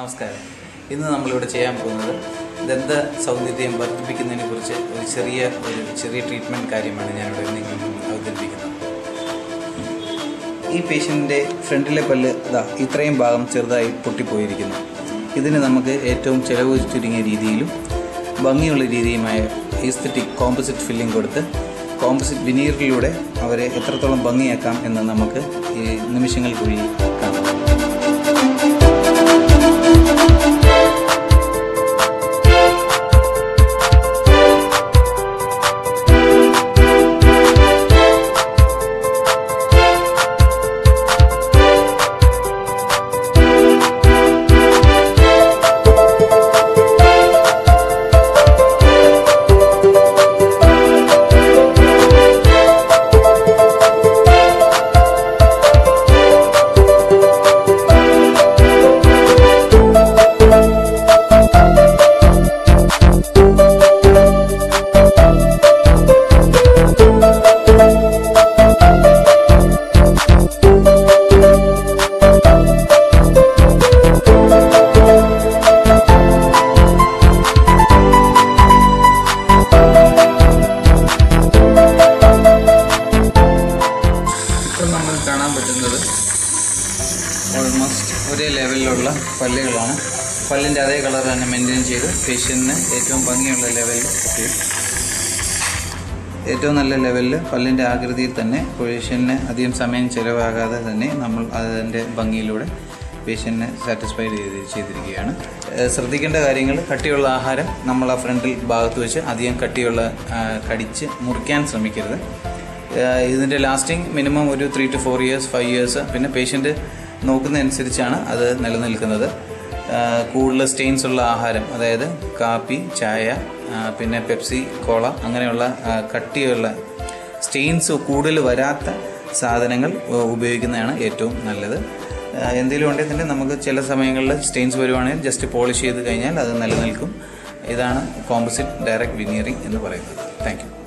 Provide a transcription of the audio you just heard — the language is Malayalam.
നമസ്കാരം ഇന്ന് നമ്മളിവിടെ ചെയ്യാൻ പോകുന്നത് ദന്ത സൗന്ദര്യം വർദ്ധിപ്പിക്കുന്നതിനെ കുറിച്ച് ഒരു ചെറിയ ഒരു ചെറിയ ട്രീറ്റ്മെൻറ്റ് കാര്യമാണ് ഞാനിവിടെ നിങ്ങൾക്ക് മുന്നിൽ അവതരിപ്പിക്കുന്നത് ഈ പേഷ്യൻറ്റിൻ്റെ ഫ്രണ്ടിലെ പല്ല് ഇതാ ഇത്രയും ഭാഗം ചെറുതായി പൊട്ടിപ്പോയിരിക്കുന്നു ഇതിന് നമുക്ക് ഏറ്റവും ചിലവ് ചുരുങ്ങിയ രീതിയിലും ഭംഗിയുള്ള രീതിയുമായ ഈസ്തറ്റിക് കോമ്പോസിറ്റ് ഫില്ലിംഗ് കൊടുത്ത് കോമ്പോസിറ്റ് വിനീറിലൂടെ അവരെ എത്രത്തോളം ഭംഗിയാക്കാം എന്ന് നമുക്ക് ഈ നിമിഷങ്ങൾക്കുള്ളിൽ കാണാം ഇപ്പോൾ നമ്മൾ കാണാൻ പറ്റുന്നത് ഓൾമോസ്റ്റ് ഒരേ ലെവലിലുള്ള പല്ലുകളാണ് പല്ലിൻ്റെ അതേ കളർ തന്നെ മെയിൻറ്റെയിൻ ചെയ്ത് പേഷ്യൻറ്റിന് ഏറ്റവും ഭംഗിയുള്ള ലെവലിൽ ഏറ്റവും നല്ല ലെവലിൽ പല്ലിൻ്റെ ആകൃതിയിൽ തന്നെ പേഷ്യൻറ്റിന് അധികം സമയം ചിലവാകാതെ തന്നെ നമ്മൾ അതിൻ്റെ ഭംഗിയിലൂടെ പേഷ്യൻറ്റിനെ സാറ്റിസ്ഫൈഡ് ചെയ്ത് ചെയ്തിരിക്കുകയാണ് ഏഹ് ശ്രദ്ധിക്കേണ്ട കാര്യങ്ങൾ കട്ടിയുള്ള ആഹാരം നമ്മൾ ആ ഫ്രണ്ടിൽ ഭാഗത്ത് വെച്ച് അധികം കട്ടിയുള്ള ആ, കടിച്ച് മുറിക്കാൻ ശ്രമിക്കരുത് ഏഹ് ഇതിൻ്റെ ലാസ്റ്റിംഗ് മിനിമം ഒരു three to four years five years പിന്നെ പേഷ്യൻ്റ് നോക്കുന്നതനുസരിച്ചാണ് അത് നിലനിൽക്കുന്നത് ആഹ് കൂടുതൽ സ്റ്റെയിൻസ് ഉള്ള ആഹാരം അതായത് കാപ്പി ചായ ആഹ് പിന്നെ പെപ്സി കോള അങ്ങനെയുള്ള ആഹ് കട്ടിയുള്ള സ്റ്റെയിൻസ് കൂടുതൽ വരാത്ത സാധനങ്ങൾ ഉ- ഉപയോഗിക്കുന്നതാണ് ഏറ്റവും നല്ലത് ആഹ് എന്തെങ്കിലും ഉണ്ടെങ്കിൽ തന്നെ നമുക്ക് ചില സമയങ്ങളിൽ സ്റ്റെയിൻസ് വരുവാണെങ്കിൽ ജസ്റ്റ് പോളിഷ് ചെയ്ത് കഴിഞ്ഞാൽ അത് നിലനിൽക്കും ഇതാണ് കോമ്പോസിറ്റ് ഡയറക്റ്റ് വിനീറിംഗ് എന്ന് പറയുന്നത് താങ്ക് യു